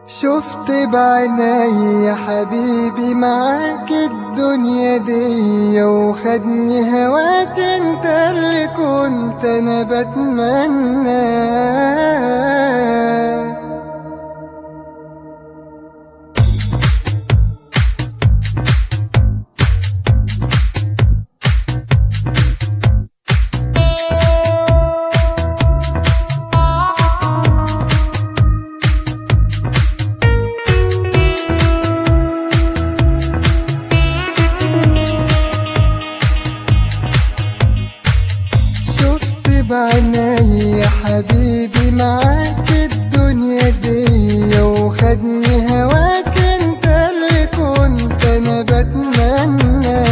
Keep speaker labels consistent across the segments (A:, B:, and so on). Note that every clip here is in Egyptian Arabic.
A: شفت بعيني يا حبيبي معاك الدنيا دي وخدني هواك انت اللي كنت انا بتمنى شفت بعيني يا حبيبي معاك الدنيا دي وخدني هواك انت اللي كنت انا بتمنى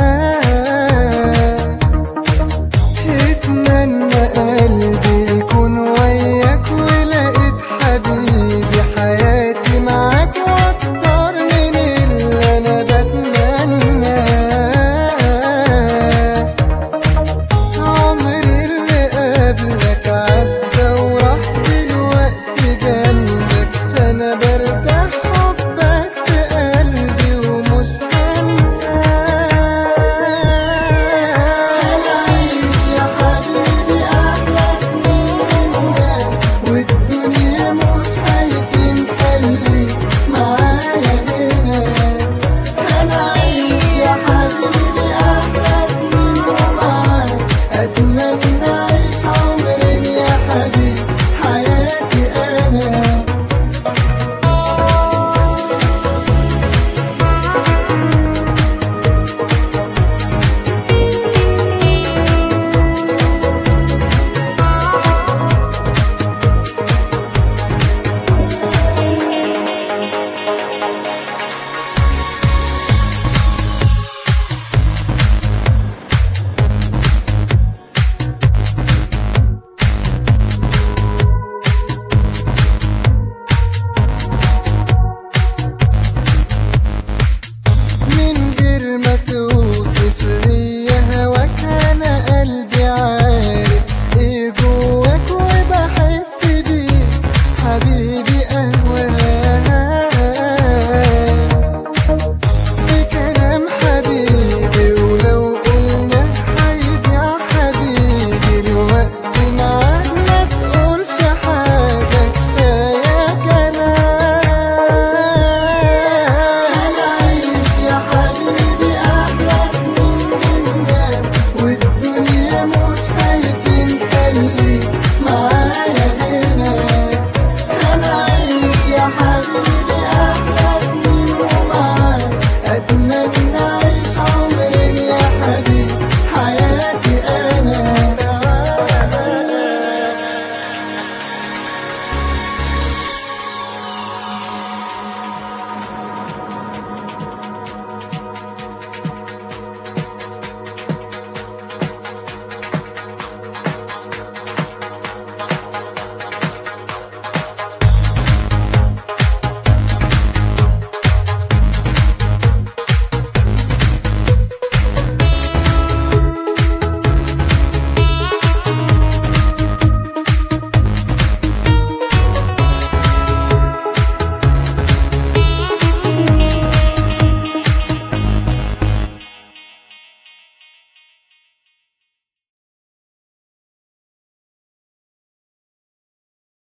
A: اتمنى قلبي يكون وياك ولقيت حبيبي حياتي معاك واكتر من اللي انا بتمنى عمري اللي قبلك عدى وراح دلوقتي جنبك انا برتاح